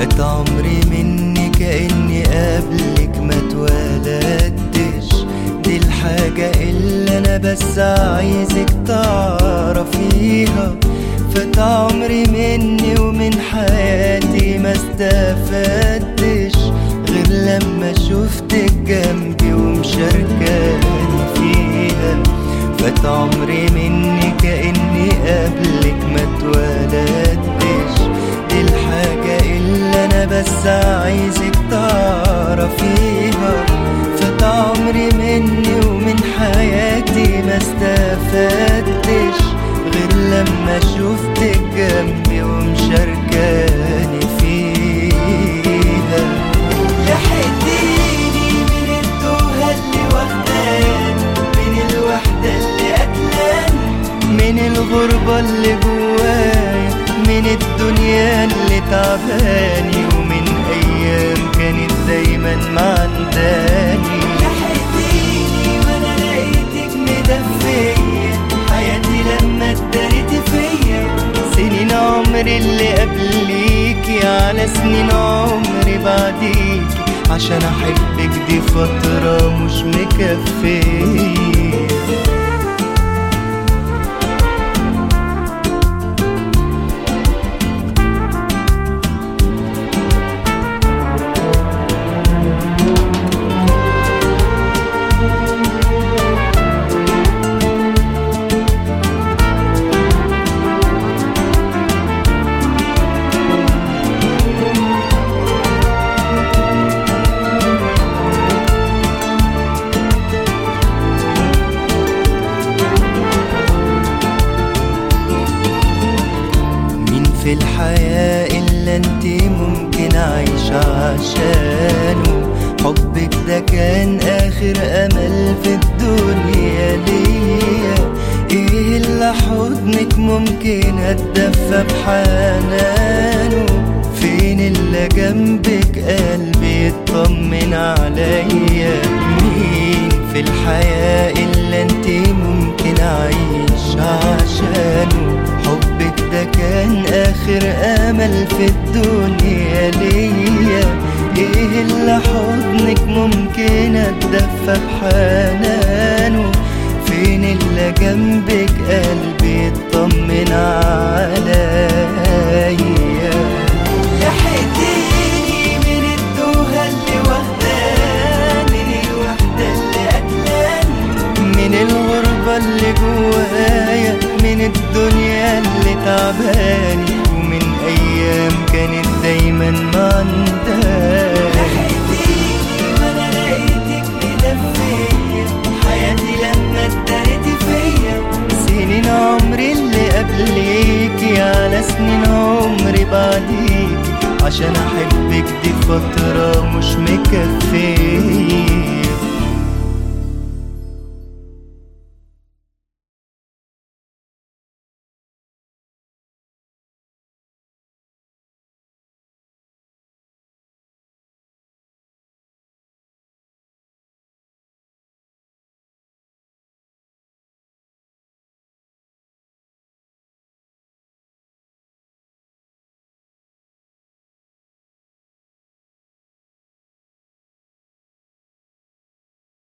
فات عمري مني كأني قبلك ما اتولدتش دي الحاجة اللي أنا بس عايزك تعرفيها فات عمري مني ومن حياتي ما استفدتش غير لما شفتك جنبي ومشاركاني فيها فات عمري مني كأني قبلك ما اتولدتش دي الحاجة اللي أنا بس عايزك تعرفيها فات عمري مني ومن حياتي ما استفدتش غير لما شفتك جنبي ومشاركاني فيها لحقتيني من التوهة اللي واخداني من الوحدة اللي قتلاني من الغربة اللي جوايا من الدنيا اللي تعباني ومن أيام كانت دايما معنداني لحقتيني وأنا لقيتك مدفية حياتي لما اتداريتي فيا سنين عمري اللي قبليكي على سنين عمري بعديكي عشان احبك دي فترة مش مكفية مين في الحياة إلا انت ممكن أعيش عشانه حبك ده كان آخر أمل في الدنيا ليا إيه اللي حضنك ممكن أتدفى بحنانه فين اللي جنبك قلبي يطمن عليا مين في الحياة إلا انت ممكن أعيش عشانه حبك ده كان آخر أمل في الدنيا ليا إيه اللي حضنك ممكن أتدفى بحنانه فين اللي جنبك قلبي يطمن عليا لحقتيني من التوهة اللي واخداني من الوحدة اللي قتلاني من الغربة اللي جوايا من الدنيا اللي تعباني ومن أيام كانت دايما معنداني لحقتيني وأنا لقيتك مدفية حياتي لما اتداريتي فيا سنين عمري اللي قبليكي على سنين عمري بعديكي عشان احبك دي فترة مش مكفية